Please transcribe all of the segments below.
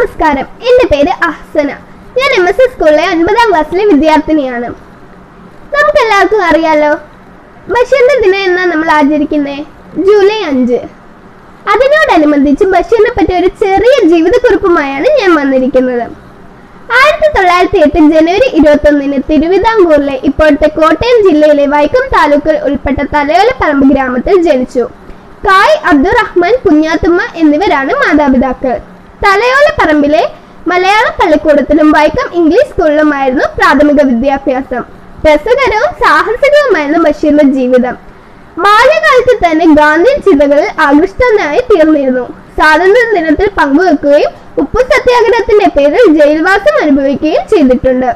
നമസ്കാരം എൻ്റെ പേര് അഹ്സന ഞാൻ എം എസ് എസ് സ്കൂളിലെ ഒൻപതാം ക്ലാസ്സിലെ വിദ്യാർത്ഥിനിയാണ് നമുക്ക് എല്ലാവർക്കും അറിയാലോ ബഷീറിന്റെ ദിനം എന്നാ നമ്മൾ ആചരിക്കുന്നേ ജൂലൈ അഞ്ച് അതിനോടനുബന്ധിച്ച് ബഷീറിനെ പറ്റി ഒരു ചെറിയ ജീവിതക്കുറിപ്പുമായാണ് ഞാൻ വന്നിരിക്കുന്നത് ആയിരത്തി തൊള്ളായിരത്തി എട്ട് ജനുവരി ഇരുപത്തി ഒന്നിന് തിരുവിതാംകൂറിലെ ഇപ്പോഴത്തെ കോട്ടയം ജില്ലയിലെ വൈക്കം താലൂക്കിൽ ഉൾപ്പെട്ട തലയോലപ്പറമ്പ് ഗ്രാമത്തിൽ ജനിച്ചു കായ് അബ്ദുറഹ്മാൻ കുഞ്ഞാത്തുമ്മ എന്നിവരാണ് മാതാപിതാക്കൾ തലയോലപ്പറമ്പിലെ മലയാള പള്ളിക്കൂടത്തിലും വൈക്കം ഇംഗ്ലീഷ് സ്കൂളിലുമായിരുന്നു പ്രാഥമിക വിദ്യാഭ്യാസം രസകരവും സാഹസികവുമായിരുന്നു ബഷീറിന്റെ ജീവിതം ബാല്യകാലത്ത് തന്നെ ഗാന്ധിയൻ ചിന്തകളിൽ ആകൃഷ്ടനായി തീർന്നിരുന്നു സ്വാതന്ത്ര്യ ദിനത്തിൽ പങ്കുവെക്കുകയും ഉപ്പു സത്യാഗ്രഹത്തിന്റെ പേരിൽ ജയിൽവാസം അനുഭവിക്കുകയും ചെയ്തിട്ടുണ്ട്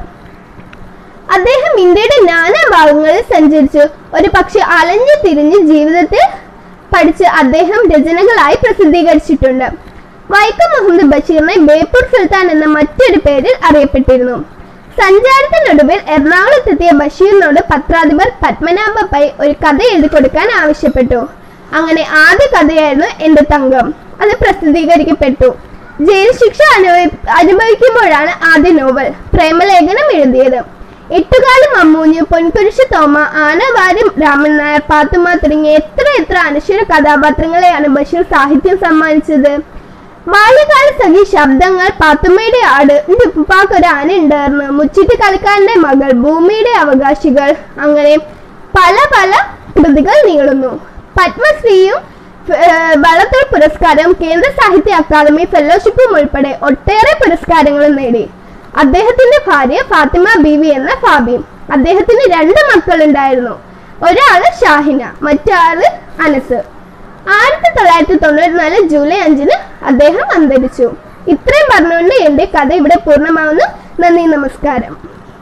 അദ്ദേഹം ഇന്ത്യയുടെ നാനാ ഭാഗങ്ങളിൽ സഞ്ചരിച്ചു ഒരു പക്ഷെ അലഞ്ഞു തിരിഞ്ഞ് ജീവിതത്തിൽ പഠിച്ച് അദ്ദേഹം രചനകളായി പ്രസിദ്ധീകരിച്ചിട്ടുണ്ട് വൈക്കം മുഹമ്മദ് ബഷീറിനെ ബേപ്പൂർ സുൽത്താൻ എന്ന മറ്റൊരു പേരിൽ അറിയപ്പെട്ടിരുന്നു സഞ്ചാരത്തിനൊടുവിൽ എറണാകുളത്തെത്തിയ ബഷീറിനോട് പത്രാധിപർ പത്മനാഭ പൈ ഒരു കഥ എഴുതി കൊടുക്കാൻ ആവശ്യപ്പെട്ടു അങ്ങനെ ആദ്യ കഥയായിരുന്നു എന്റെ തങ്കം അത് പ്രസിദ്ധീകരിക്കപ്പെട്ടു ജയിൽ ശിക്ഷ അനുഭവി അനുഭവിക്കുമ്പോഴാണ് ആദ്യ നോവൽ പ്രേമലേഖനം എഴുതിയത് എട്ടുകാലം അമ്മൂഞ്ഞ് പൊൻകുരിശ് തോമ ആനവാരി രാമൻ നായർ പാത്തുമ്മ തുടങ്ങിയ എത്ര എത്ര അനശ്വര കഥാപാത്രങ്ങളെയാണ് ബഷീർ സാഹിത്യം സമ്മാനിച്ചത് ബാല്യകാല സഖി ശബ്ദങ്ങൾ പാത്തുമ്മയുടെ ആട് എന്റെ ഉപ്പാക്ക് ഒരു ആന ഉണ്ടായിരുന്നു മുച്ചിട്ട് കളിക്കാരന്റെ മകൾ ഭൂമിയുടെ അവകാശികൾ അങ്ങനെ പല പല കൃതികൾ നീളുന്നു പത്മശ്രീയും ഏഹ്, വള്ളത്തോൾ പുരസ്കാരവും കേന്ദ്ര സാഹിത്യ അക്കാദമി ഫെലോഷിപ്പും ഉൾപ്പെടെ ഒട്ടേറെ പുരസ്കാരങ്ങളും നേടി അദ്ദേഹത്തിന്റെ ഭാര്യ ഫാത്തിമ ബീവി എന്ന ഫാബി അദ്ദേഹത്തിന് രണ്ട് മക്കളുണ്ടായിരുന്നു ഒരാള് ഷാഹിന മറ്റാള് അനസ് ആയിരത്തി തൊള്ളായിരത്തി തൊണ്ണൂറ്റിനാല് ജൂലൈ അഞ്ചിന് അദ്ദേഹം അന്തരിച്ചു ഇത്രയും പറഞ്ഞുകൊണ്ട് എന്റെ കഥ ഇവിടെ പൂർണ്ണമാവുന്നു നന്ദി നമസ്കാരം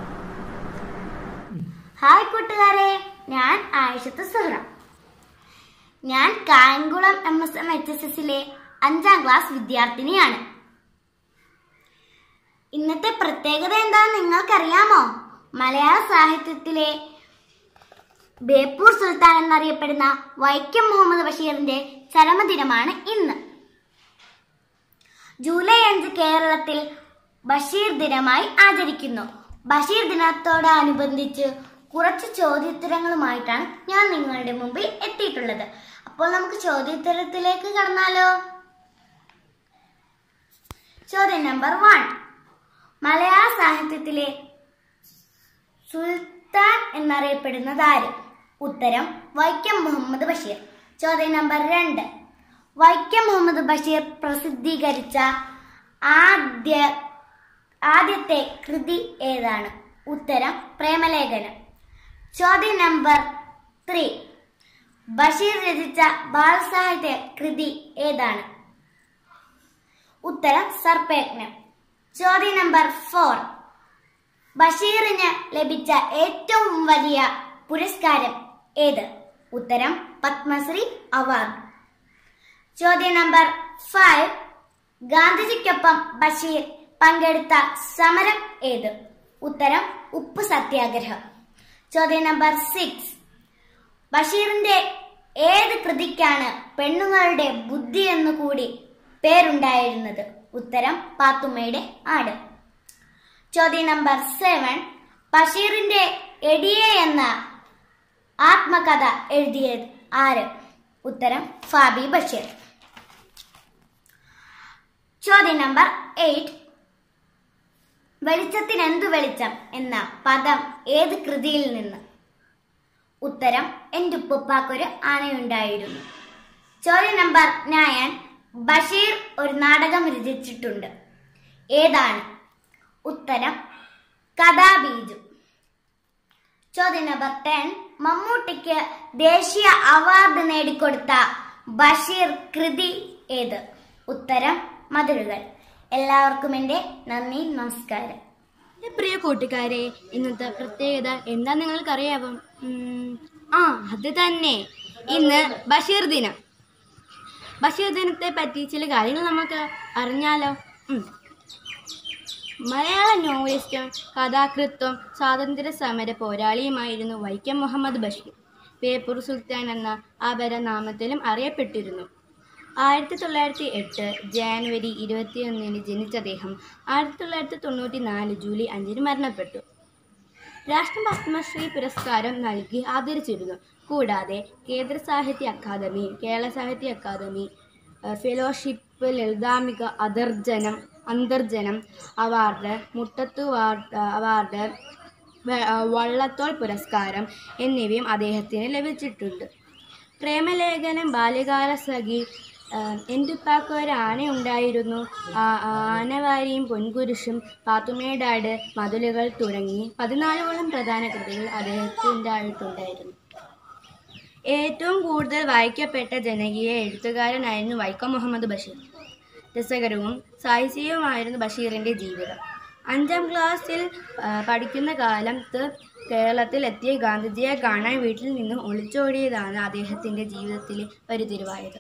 ഹായ് കൂട്ടുകാരെ ഞാൻ ആയിഷത്ത് സുഹ്റ ഞാൻ Kayamkulam M S M H S എസിലെ അഞ്ചാം ക്ലാസ് വിദ്യാർത്ഥിനിയാണ് ഇന്നത്തെ പ്രത്യേകത എന്താണെന്ന് നിങ്ങൾക്കറിയാമോ മലയാള സാഹിത്യത്തിലെ ബേപ്പൂർ സുൽത്താൻ എന്നറിയപ്പെടുന്ന വൈക്കം മുഹമ്മദ് ബഷീറിന്റെ ചരമദിനമാണ് ഇന്ന് ജൂലൈ അഞ്ച് കേരളത്തിൽ ബഷീർ ദിനമായി ആചരിക്കുന്നു ബഷീർ ദിനത്തോടനുബന്ധിച്ച് കുറച്ച് ചോദ്യോത്തരങ്ങളുമായിട്ടാണ് ഞാൻ നിങ്ങളുടെ മുമ്പിൽ എത്തിയിട്ടുള്ളത് അപ്പോൾ നമുക്ക് ചോദ്യോത്തരത്തിലേക്ക് കടന്നാലോ ചോദ്യം നമ്പർ വൺ മലയാള സാഹിത്യത്തിലെ സുൽത്താൻ എന്നറിയപ്പെടുന്നത് ആര് ഉത്തരം വൈക്കം മുഹമ്മദ് ബഷീർ ചോദ്യം നമ്പർ രണ്ട് വൈക്കം മുഹമ്മദ് ബഷീർ പ്രസിദ്ധീകരിച്ച ആദ്യ ആദ്യത്തെ കൃതി ഏതാണ് ഉത്തരം പ്രേമലേഖനം ചോദ്യം നമ്പർ ത്രീ ബഷീർ രചിച്ച ബാലസാഹിത്യ കൃതി ഏതാണ് ഉത്തരം സർപ്പയജ്ഞം ചോദ്യം നമ്പർ ഫോർ ബഷീറിന് ലഭിച്ച ഏറ്റവും വലിയ പുരസ്കാരം ഏത് ഉത്തരം പത്മശ്രീ അവാർഡ് ചോദ്യം നമ്പർ ഫൈവ് ഗാന്ധിജിക്കൊപ്പം ബഷീർ പങ്കെടുത്ത സമരം ഏത് ഉത്തരം ഉപ്പ് സത്യാഗ്രഹം ചോദ്യം നമ്പർ സിക്സ് ബഷീറിന്റെ ഏത് കൃതിക്കാണ് പെണ്ണുങ്ങളുടെ ബുദ്ധി എന്നു കൂടി പേരുണ്ടായിരുന്നത് ഉത്തരം പാത്തുമ്മയുടെ ആട് ചോദ്യം നമ്പർ സെവൻ ബഷീറിന്റെ എടിയെ എന്ന ആത്മകഥ എഴുതിയത് ആര് ഉത്തരം ഫാബി ബഷീർ ചോദ്യം നമ്പർ എയ്റ്റ് വെളിച്ചത്തിന് എന്തു വെളിച്ചം എന്ന പദം ഏത് കൃതിയിൽ നിന്ന് ഉത്തരം എൻ്റെ ഉപ്പുപ്പാക്കൊരു ആനയുണ്ടായിരുന്നു ചോദ്യം നമ്പർ നയൻ ബഷീർ ഒരു നാടകം രചിച്ചിട്ടുണ്ട് ഏതാണ് ഉത്തരം കഥാബീജു ചോദ്യം നമ്പർ ടെൻ മമ്മൂട്ടിക്ക് ദേശീയ അവാർഡ് നേടിക്കൊടുത്ത ബഷീർ കൃതി ഏത് ഉത്തരം മധുരകൾ എല്ലാവർക്കും എൻ്റെ നന്ദി നമസ്കാരം എൻ്റെ പ്രിയ കൂട്ടുകാരെ ഇന്നത്തെ പ്രത്യേകത എന്താ നിങ്ങൾക്കറിയാവും ഉം, ആ അത് തന്നെ ഇന്ന് ബഷീർ ദിനം ബഷീർ ദിനത്തെ പറ്റി ചില കാര്യങ്ങൾ നമുക്ക് അറിഞ്ഞാലോ ഉം. മലയാള നോവലിസ്റ്റും കഥാകൃത്തും സ്വാതന്ത്ര്യ സമര പോരാളിയുമായിരുന്നു വൈക്കം മുഹമ്മദ് ബഷീർ ബേപ്പൂർ സുൽത്താൻ എന്ന അപരനാമത്തിലും അറിയപ്പെട്ടിരുന്നു ആയിരത്തി തൊള്ളായിരത്തി എട്ട് ജാനുവരി ഇരുപത്തിയൊന്നിന് ജനിച്ച അദ്ദേഹം ആയിരത്തി തൊള്ളായിരത്തി തൊണ്ണൂറ്റി നാല് ജൂലൈ അഞ്ചിന് മരണപ്പെട്ടു രാഷ്ട്ര പത്മശ്രീ പുരസ്കാരം നൽകി ആദരിച്ചിരുന്നു കൂടാതെ കേന്ദ്ര സാഹിത്യ അക്കാദമി കേരള സാഹിത്യ അക്കാദമി ഏഹ് ഫെലോഷിപ്പ് ലളിതാംബിക അതർജനം അന്തർജനം അവാർഡ് മുട്ടത്തു വാർഡ് അവാർഡ് വെ- ആ, വള്ളത്തോൾ പുരസ്കാരം എന്നിവയും അദ്ദേഹത്തിന് ലഭിച്ചിട്ടുണ്ട് പ്രേമലേഖനം ബാല്യകാല സഖി എന്തുപ്പാക്ക് ഒരു ആന ഉണ്ടായിരുന്നു ആ ആനവാരിയും പൊൻകുരിശും പാത്തുമേടാട് മതിലുകൾ തുടങ്ങി പതിനാലോളം പ്രധാന കൃതികൾ അദ്ദേഹത്തിൻ്റെതായിട്ടുണ്ടായിരുന്നു ഏറ്റവും കൂടുതൽ വായിക്കപ്പെട്ട ജനകീയ എഴുത്തുകാരനായിരുന്നു വൈക്കം മുഹമ്മദ് ബഷീർ രസകരവും സാഹിത്യവുമായിരുന്നു ബഷീറിൻ്റെ ജീവിതം അഞ്ചാം ക്ലാസ്സിൽ ആ, പഠിക്കുന്ന കാലത്ത് കേരളത്തിൽ എത്തിയ ഗാന്ധിജിയെ കാണാൻ വീട്ടിൽ നിന്നും ഒളിച്ചോടിയതാണ് അദ്ദേഹത്തിൻ്റെ ജീവിതത്തിലെ ഒരു തിരുവായത്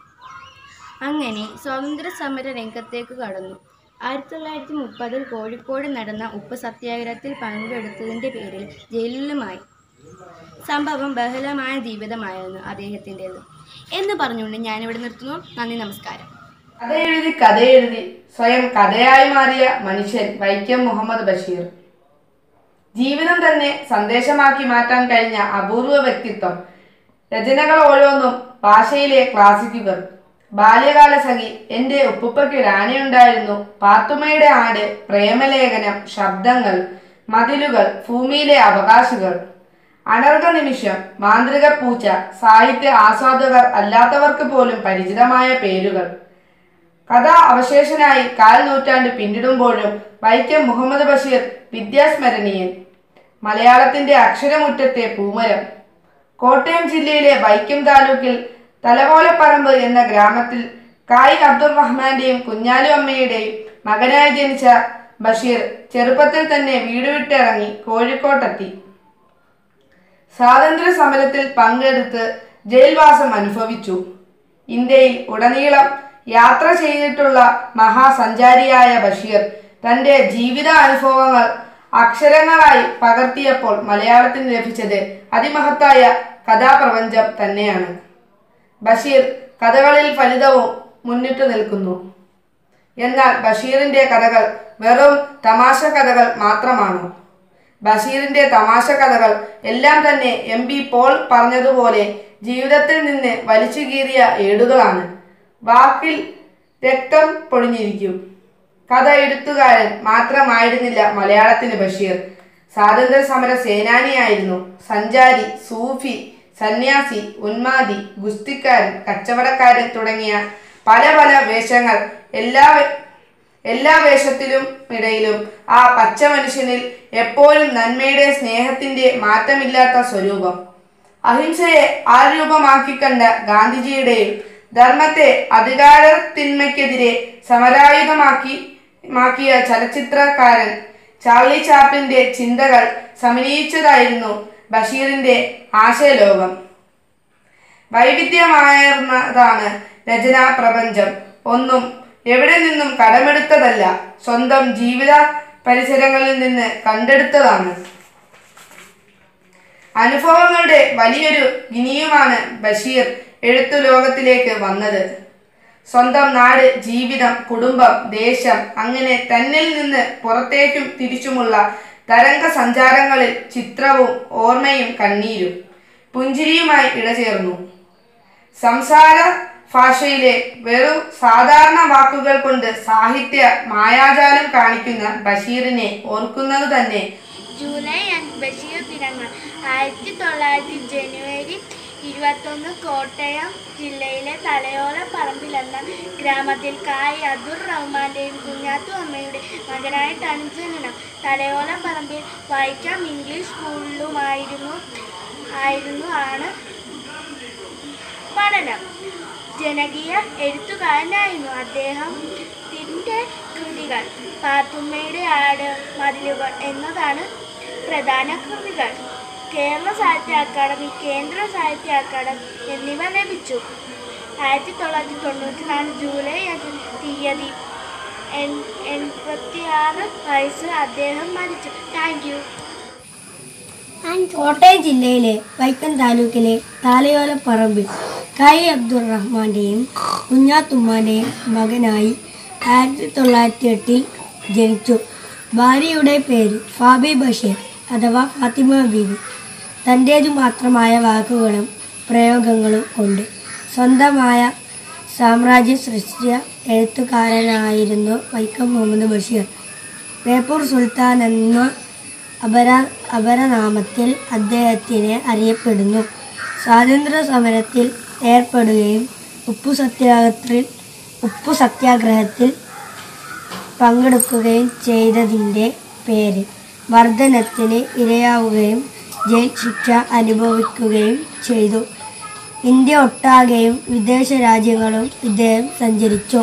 അങ്ങനെ സ്വാതന്ത്ര്യ സമര രംഗത്തേക്ക് കടന്നു ആയിരത്തി തൊള്ളായിരത്തി മുപ്പതിൽ കോഴിക്കോട് നടന്ന ഉപ്പ് സത്യാഗ്രഹത്തിൽ പങ്കെടുത്തതിൻ്റെ പേരിൽ ജയിലിലുമായി സംഭവം ബഹലമായ ജീവിതമായിരുന്നു അദ്ദേഹത്തിൻ്റെത് എന്ന് പറഞ്ഞുകൊണ്ട് ഞാനിവിടെ നിർത്തുന്നു നന്ദി നമസ്കാരം കഥയെഴുതി കഥയെഴുതി സ്വയം കഥയായി മാറിയ മനുഷ്യൻ വൈക്കം മുഹമ്മദ് ബഷീർ ജീവിതം തന്നെ സന്ദേശമാക്കി മാറ്റാൻ കഴിഞ്ഞ അപൂർവ വ്യക്തിത്വം രചനകൾ ഓരോന്നും ഭാഷയിലെ ക്ലാസിക്കുകൾ ബാല്യകാല സഖി എന്റെ ഉപ്പുപ്പയ്ക്ക് ഒരു ആനയുണ്ടായിരുന്നു പാത്തുമ്മയുടെ ആട് പ്രേമലേഖനം ശബ്ദങ്ങൾ മതിലുകൾ ഭൂമിയിലെ അവകാശികൾ അനർഘ നിമിഷം മാന്ത്രിക പൂച്ച സാഹിത്യ ആസ്വാദകർ അല്ലാത്തവർക്ക് പോലും പരിചിതമായ പേരുകൾ കഥാ അവശേഷനായി കാൽ നൂറ്റാണ്ട് പിന്നിടുമ്പോഴും വൈക്കം മുഹമ്മദ് ബഷീർ വിദ്യാസ്മരണീയൻ മലയാളത്തിന്റെ അക്ഷരമുറ്റത്തെ പൂമരം കോട്ടയം ജില്ലയിലെ വൈക്കം താലൂക്കിൽ തലകോലപ്പറമ്പ് എന്ന ഗ്രാമത്തിൽ കായ് അബ്ദുൾ റഹ്മാന്റെയും കുഞ്ഞാലു അമ്മയുടെയും മകനായി ജനിച്ച ബഷീർ ചെറുപ്പത്തിൽ തന്നെ വീട് വിട്ടിറങ്ങി കോഴിക്കോട്ടെത്തി സ്വാതന്ത്ര്യ സമരത്തിൽ പങ്കെടുത്ത് ജയിൽവാസം അനുഭവിച്ചു ഇന്ത്യയിൽ ഉടനീളം യാത്ര ചെയ്തിട്ടുള്ള മഹാസഞ്ചാരിയായ ബഷീർ തന്റെ ജീവിത അനുഭവങ്ങൾ അക്ഷരങ്ങളായി പകർത്തിയപ്പോൾ മലയാളത്തിന് ലഭിച്ചത് അതിമഹത്തായ കഥാപ്രപഞ്ചം തന്നെയാണ് ബഷീർ കഥകളിൽ ഫലിതവും മുന്നിട്ട് നിൽക്കുന്നു എന്നാൽ ബഷീറിന്റെ കഥകൾ വെറും തമാശ കഥകൾ മാത്രമാണോ ബഷീറിന്റെ തമാശ കഥകൾ എല്ലാം തന്നെ എം പി പോൾ പറഞ്ഞതുപോലെ ജീവിതത്തിൽ നിന്ന് വലിച്ചു കീറിയ ഏടുകളാണ് വാക്കിൽ രക്തം പൊഴിഞ്ഞിരിക്കും കഥ എഴുത്തുകാരൻ മാത്രമായിരുന്നില്ല മലയാളത്തിന് ബഷീർ സ്വാതന്ത്ര്യ സമര സേനാനിയായിരുന്നു സഞ്ചാരി സൂഫി സന്യാസി ഉന്മാദി ഗുസ്തിക്കാരൻ കച്ചവടക്കാരൻ തുടങ്ങിയ പല പല വേഷങ്ങൾ എല്ലാ എല്ലാ വേഷത്തിലും ഇടയിലും ആ പച്ച മനുഷ്യനിൽ എപ്പോഴും നന്മയുടെ സ്നേഹത്തിന്റെ മാറ്റമില്ലാത്ത സ്വരൂപം അഹിംസയെ ആരൂപമാക്കി കണ്ട ഗാന്ധിജിയുടെയും ധർമ്മത്തെ അധികാരത്തിന്മയ്ക്കെതിരെ സമരായുധമാക്കി മാക്കിയ ചലച്ചിത്രകാരൻ ചാർലി ചാപ്ലിന്റെ ചിന്തകൾ സമന്വയിച്ചതായിരുന്നു ബഷീറിന്റെ ആശയലോകം വൈവിധ്യമാർന്നതാണ് രചനാ പ്രപഞ്ചം ഒന്നും എവിടെ നിന്നും കടമെടുത്തതല്ല സ്വന്തം ജീവിത പരിസരങ്ങളിൽ നിന്ന് കണ്ടെടുത്തതാണ് അനുഭവങ്ങളുടെ വലിയൊരു ഗിനിയുമാണ് ബഷീർ എഴുത്തു ലോകത്തിലേക്ക് വന്നത് സ്വന്തം നാട് ജീവിതം കുടുംബം ദേശം അങ്ങനെ തന്നിൽ നിന്ന് പുറത്തേക്കും തിരിച്ചുമുള്ള തരംഗ സഞ്ചാരങ്ങളിൽ ചിത്രവും ഓർമ്മയും കണ്ണീരും പുഞ്ചിരിയുമായി ഇടചേർന്നു സംസാര ഭാഷയിലെ വെറും സാധാരണ വാക്കുകൾ കൊണ്ട് സാഹിത്യ മായാജാലം കാണിക്കുന്ന ബഷീറിനെ ഓർക്കുന്നത് തന്നെ ജൂലൈ അഞ്ച് ബഷീർ ദിനങ്ങൾ ആയിരത്തി തൊള്ളായിരത്തി ജനുവരി ഇരുപത്തൊന്ന് കോട്ടയം ജില്ലയിലെ തലയോല പറമ്പിൽ എന്ന ഗ്രാമത്തിൽ കായ് അബ്ദുൾ റഹ്മാന്റെയും കുഞ്ഞാത്തു അമ്മയുടെ മകനായിട്ടാണ് ജനനം തലയോല പറമ്പിൽ വൈക്കം ഇംഗ്ലീഷ് സ്കൂളിലുമായിരുന്നു ആയിരുന്നു ആണ് പഠനം ജനകീയ എഴുത്തുകാരനായിരുന്നു അദ്ദേഹം ത്തിന്റെ കൃതികൾ പാത്തുമ്മയുടെ ആട് മതിലുകൾ എന്നതാണ് പ്രധാന കൃതികൾ കേരള സാഹിത്യ അക്കാദമി കേന്ദ്ര സാഹിത്യ അക്കാദമി എന്നിവ ലഭിച്ചു ആയിരത്തി തൊള്ളായിരത്തി തൊണ്ണൂറ്റി നാല് ജൂലൈ അഞ്ച് തീയതി എൺ- എൺപത്തിയാറ് വയസ്സ് അദ്ദേഹം മരിച്ചു താങ്ക് യു കോട്ടയം ജില്ലയിലെ വൈക്കം താലൂക്കിലെ താലയോലപ്പറമ്പിൽ കൈ അബ്ദുറഹ്മാന്റെയും കുഞ്ഞാത്തുമ്മാന്റെയും മകനായി ആയിരത്തി തൊള്ളായിരത്തി എട്ടിൽ ജനിച്ചു ഭാര്യയുടെ പേര് ഫാബി ബഷീർ അഥവാ ഫാത്തിമ ബീവി തൻ്റേതു മാത്രമായ വാക്കുകളും പ്രയോഗങ്ങളും കൊണ്ട് സ്വന്തമായ സാമ്രാജ്യം സൃഷ്ടിച്ച എഴുത്തുകാരനായിരുന്നു വൈക്കം മുഹമ്മദ് ബഷീർ ബേപ്പൂർ സുൽത്താൻ എന്ന അപര അപരനാമത്തിൽ അദ്ദേഹത്തിനെ അറിയപ്പെടുന്നു സ്വാതന്ത്ര്യ സമരത്തിൽ ഏർപ്പെടുകയും ഉപ്പു സത്യാഗ്രഹത്തിൽ ഉപ്പു സത്യാഗ്രഹത്തിൽ പങ്കെടുക്കുകയും ചെയ്തതിൻ്റെ പേരിൽ മർദ്ദനത്തിന് ഇരയാവുകയും ജയിൽ ശിക്ഷ അനുഭവിക്കുകയും ചെയ്തു ഇന്ത്യ ഒട്ടാകെയും വിദേശ രാജ്യങ്ങളും ഇദ്ദേഹം സഞ്ചരിച്ചു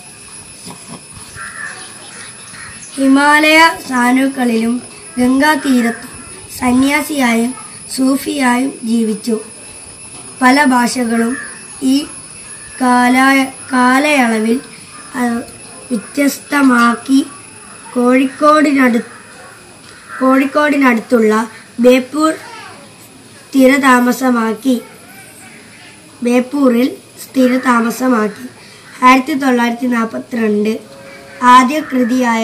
ഹിമാലയ സാനുക്കളിലും ഗംഗാതീരത്തും സന്യാസിയായും സൂഫിയായും ജീവിച്ചു പല ഭാഷകളും ഈ കാല കാലയളവിൽ അഹ്, വ്യത്യസ്തമാക്കി കോഴിക്കോടിനടു കോഴിക്കോടിനടുത്തുള്ള ബേപ്പൂർ സ്ഥിരതാമസമാക്കി ബേപ്പൂരിൽ സ്ഥിരതാമസമാക്കി ആയിരത്തി തൊള്ളായിരത്തി നാൽപ്പത്തിരണ്ട് ആദ്യ കൃതിയായ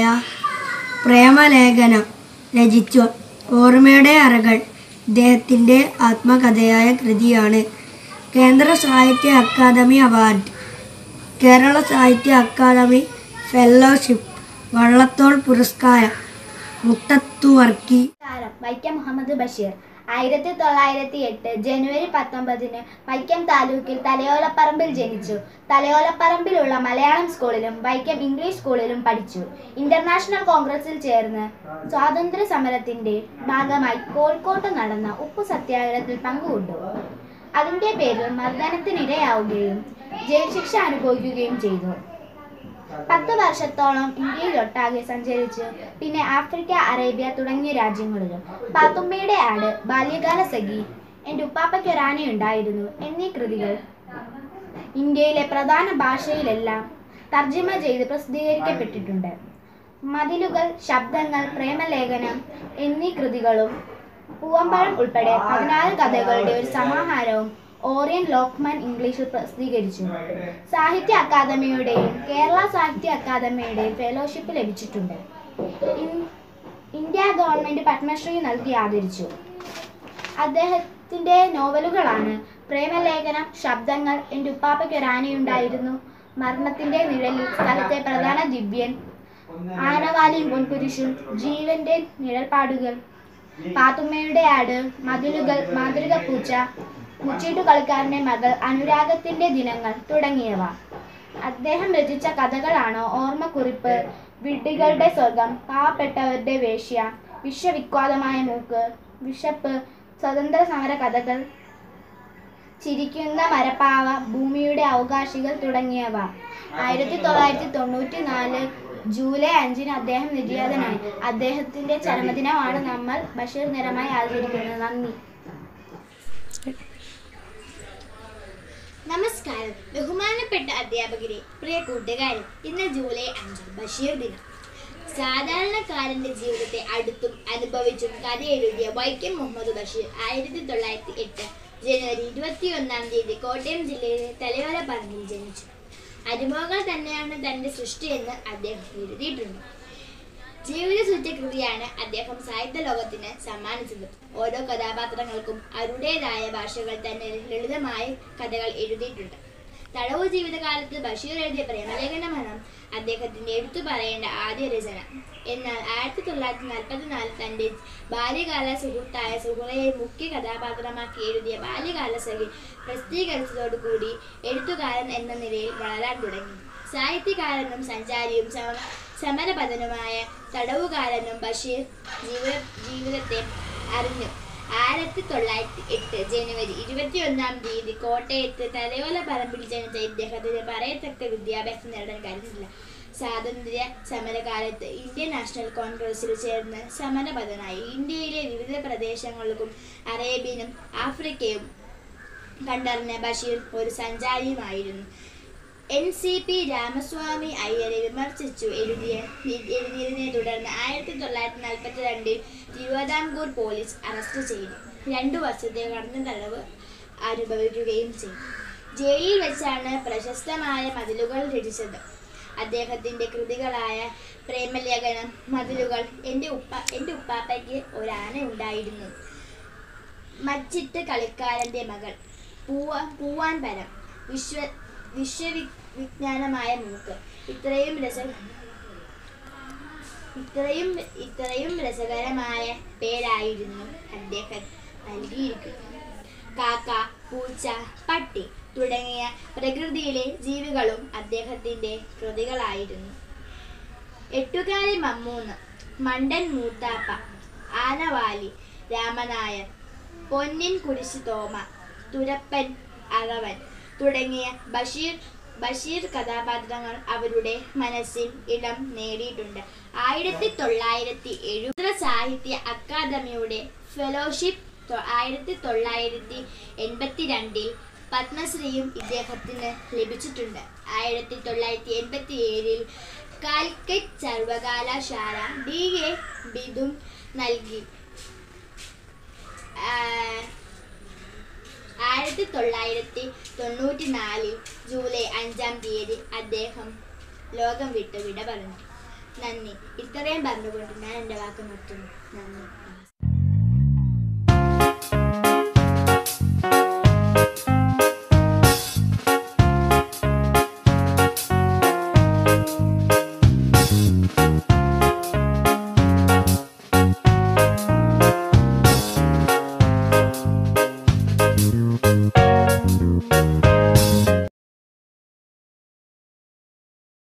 പ്രേമലേഖനം രചിച്ചു ഓർമ്മയുടെ അറകൾ ഇദ്ദേഹത്തിൻ്റെ ആത്മകഥയായ കൃതിയാണ് കേന്ദ്ര സാഹിത്യ academy award Kerala Sahitya academy fellowship Vallathol പുരസ്കാരം മുട്ടത്തുവർക്കി നമസ്കാരം വൈക്കം മുഹമ്മദ് ബഷീർ ആയിരത്തി തൊള്ളായിരത്തി എട്ട് ജനുവരി പത്തൊമ്പതിന് വൈക്കം താലൂക്കിൽ തലയോലപ്പറമ്പിൽ ജനിച്ചു തലയോലപ്പറമ്പിലുള്ള മലയാളം സ്കൂളിലും വൈക്കം ഇംഗ്ലീഷ് സ്കൂളിലും പഠിച്ചു ഇന്റർനാഷണൽ കോൺഗ്രസിൽ ചേർന്ന് സ്വാതന്ത്ര്യ സമരത്തിന്റെ ഭാഗമായി കോഴിക്കോട്ട് നടന്ന ഉപ്പു സത്യാഗ്രഹത്തിൽ പങ്കുകൊണ്ടു അതിന്റെ പേരിൽ മർദ്ദനത്തിനിരയാവുകയും ജയിൽ ശിക്ഷ അനുഭവിക്കുകയും ചെയ്തു പത്ത് വർഷത്തോളം ഇന്ത്യയിലൊട്ടാകെ സഞ്ചരിച്ചു പിന്നെ ആഫ്രിക്ക അറേബ്യ തുടങ്ങിയ രാജ്യങ്ങളിലും പാത്തുമ്മയുടെ ആട് ബാല്യകാല സഖി എൻ്റെ ഉപ്പാപ്പയ്ക്ക് ഒരാനയുണ്ടായിരുന്നു എന്നീ കൃതികൾ ഇന്ത്യയിലെ പ്രധാന ഭാഷയിലെല്ലാം തർജ്ജിമ ചെയ്ത് പ്രസിദ്ധീകരിക്കപ്പെട്ടിട്ടുണ്ട് മതിലുകൾ ശബ്ദങ്ങൾ പ്രേമലേഖനം എന്നീ കൃതികളും പൂവമ്പഴം ഉൾപ്പെടെ പതിനാല് കഥകളുടെ ഒരു സമാഹാരവും ഓറിയൻ ലോക്ക്മാൻ ഇംഗ്ലീഷിൽ പ്രസിദ്ധീകരിച്ചു സാഹിത്യ അക്കാദമിയുടെയും കേരള സാഹിത്യ അക്കാദമിയുടെയും ഫെലോഷിപ്പ് ലഭിച്ചിട്ടുണ്ട് ഇൻ- ഇന്ത്യ ഗവൺമെന്റ് പത്മശ്രീ നൽകി ആദരിച്ചു അദ്ദേഹത്തിന്റെ നോവലുകളാണ് പ്രേമലേഖനം ശബ്ദങ്ങൾ എൻ്റെ ഉപ്പാപ്പയ്ക്ക് ഒരു ആനയുണ്ടായിരുന്നു മരണത്തിന്റെ നിഴലിൽ സ്ഥലത്തെ പ്രധാന ദിവ്യൻ ആനവാലിയും പൊൻകുരിശും ജീവന്റെ നിഴൽപ്പാടുകൾ പാത്തുമ്മയുടെ ആട് മതിലുകൾ മാതൃക പൂച്ച മുച്ചീട്ടു കളിക്കാരന്റെ മകൾ അനുരാഗത്തിന്റെ ദിനങ്ങൾ തുടങ്ങിയവ അദ്ദേഹം രചിച്ച കഥകളാണ് ഓർമ്മക്കുറിപ്പ് വിഡ്ഢികളുടെ സ്വർഗം പാവപ്പെട്ടവരുടെ വേശ്യ വിശ്വവിഖ്യാതമായ മൂക്ക് വിശപ്പ് സ്വതന്ത്ര സമര കഥകൾ ചിരിക്കുന്ന മരപ്പാവ ഭൂമിയുടെ അവകാശികൾ തുടങ്ങിയവ ആയിരത്തി തൊള്ളായിരത്തി തൊണ്ണൂറ്റി നാല് ജൂലൈ അഞ്ചിന് അദ്ദേഹം നിര്യാതനായി അദ്ദേഹത്തിന്റെ ചരമദിനമാണ് നമ്മൾ ബഷീർ നിറമായി ആചരിക്കുന്നത് നന്ദി നമസ്കാരം ബഹുമാനപ്പെട്ട അധ്യാപകരെ പ്രിയ കൂട്ടുകാരെ ഇന്ന് ജൂലൈ അഞ്ച് ബഷീർ ദിനം സാധാരണക്കാരന്റെ ജീവിതത്തെ അടുത്തും അനുഭവിച്ചും കഥ എഴുതിയ വൈക്കം മുഹമ്മദ് ബഷീർ ആയിരത്തി തൊള്ളായിരത്തി എട്ട് ജനുവരി ഇരുപത്തിയൊന്നാം തീയതി കോട്ടയം ജില്ലയിലെ തലയോല പറമ്പിൽ ജനിച്ചു അനുഭവങ്ങൾ തന്നെയാണ് തന്റെ സൃഷ്ടിയെന്ന് അദ്ദേഹം എഴുതിയിട്ടുണ്ട് ജീവിത കൃതിയാണ് അദ്ദേഹം സാഹിത്യ ലോകത്തിന് സമ്മാനിച്ചത് ഓരോ കഥാപാത്രങ്ങൾക്കും അവരുടേതായ ഭാഷകൾ തന്നെ ലളിതമായ കഥകൾ എഴുതിയിട്ടുണ്ട് തടവ് ജീവിതകാലത്ത് ബഷീർ എഴുതിയ പ്രേമലേഖനമാണ് അദ്ദേഹത്തിന്റെ എടുത്തു പറയേണ്ട ആദ്യ രചന എന്നാൽ ആയിരത്തി തൊള്ളായിരത്തി നാൽപ്പത്തിനാലിൽ തന്റെ ബാല്യകാല സുഹൃത്തായ സുഹൃയെ മുഖ്യ കഥാപാത്രമാക്കി എഴുതിയ ബാല്യകാല സഖി പ്രസിദ്ധീകരിച്ചതോടുകൂടി എഴുത്തുകാരൻ എന്ന നിലയിൽ വളരാൻ തുടങ്ങി സാഹിത്യകാരനും സഞ്ചാരിയും സമ സമരപതനുമായ തടവുകാരനും ബഷീർ ജീവ ജീവിതത്തെ അറിഞ്ഞു ആയിരത്തി തൊള്ളായിരത്തി എട്ട് ജനുവരി ഇരുപത്തിയൊന്നാം തീയതി കോട്ടയത്ത് തലയോല പറമ്പിൽ ജനിച്ച ഇദ്ദേഹത്തിന് പറയത്തക്ക വിദ്യാഭ്യാസം നേടാൻ കഴിഞ്ഞില്ല സ്വാതന്ത്ര്യ സമരകാലത്ത് ഇന്ത്യൻ നാഷണൽ കോൺഗ്രസിൽ ചേർന്ന് സമരപതനായി ഇന്ത്യയിലെ വിവിധ പ്രദേശങ്ങൾക്കും അറേബ്യനും ആഫ്രിക്കയും കണ്ടറിഞ്ഞ ബഷീർ ഒരു സഞ്ചാരിയുമായിരുന്നു എൻ സി പി രാമസ്വാമി അയ്യരെ വിമർശിച്ചു എഴുതിയ എഴുതിയതിനെ തുടർന്ന് ആയിരത്തി തൊള്ളായിരത്തി നാൽപ്പത്തി രണ്ടിൽ തിരുവിതാംകൂർ പോലീസ് അറസ്റ്റ് ചെയ്തു രണ്ടു വർഷത്തെ കടന്ന തടവ് അനുഭവിക്കുകയും ചെയ്തു ജയിലിൽ വെച്ചാണ് പ്രശസ്തമായ മതിലുകൾ രചിച്ചത് അദ്ദേഹത്തിന്റെ കൃതികളായ പ്രേമലേഖനം മതിലുകൾ എൻ്റെ ഉപ്പ എൻ്റെ ഉപ്പാപ്പയ്ക്ക് ഒരാന ഉണ്ടായിരുന്നു മച്ചിട്ട് കളിക്കാരന്റെ മകൾ പൂവ പൂവാൻ പരം വിശ്വ വിശ്വവി വിജ്ഞാനമായ മൂക്ക് ഇത്രയും രസ ഇത്രയും ഇത്രയും രസകരമായ പേരായിരുന്നു അദ്ദേഹം നൽകിയിരിക്കുന്നത് കാക്ക പൂച്ച പട്ടി തുടങ്ങിയ പ്രകൃതിയിലെ ജീവികളും അദ്ദേഹത്തിന്റെ കൃതികളായിരുന്നു എട്ടുകാലി മമ്മൂന്ന് മണ്ടൻ മൂത്താപ്പ ആനവാലി രാമനായർ പൊന്നിൻ കുരിശ് തോമ തുരപ്പൻ അറവൻ തുടങ്ങിയ ബഷീർ ബഷീർ കഥാപാത്രങ്ങൾ അവരുടെ മനസ്സിൽ ഇടം നേടിയിട്ടുണ്ട് ആയിരത്തി തൊള്ളായിരത്തി എഴുപത് സാഹിത്യ അക്കാദമിയുടെ ഫെലോഷിപ്പ് തൊ- ആയിരത്തി തൊള്ളായിരത്തി എൺപത്തി രണ്ടിൽ പത്മശ്രീയും ഇദ്ദേഹത്തിന് ലഭിച്ചിട്ടുണ്ട് ആയിരത്തി തൊള്ളായിരത്തി എൺപത്തി ഏഴിൽ കാലിക്കറ്റ് സർവകലാശാല ഡി എ ബിദും നൽകി ആ, ആയിരത്തി തൊള്ളായിരത്തി തൊണ്ണൂറ്റി നാലിൽ ജൂലൈ അഞ്ചാം തീയതി അദ്ദേഹം ലോകം വിട്ട് വിട പറഞ്ഞു നന്ദി ഇത്രയും പറഞ്ഞുകൊണ്ട് ഞാൻ എൻ്റെ വാക്ക് നിർത്തുന്നു നന്ദി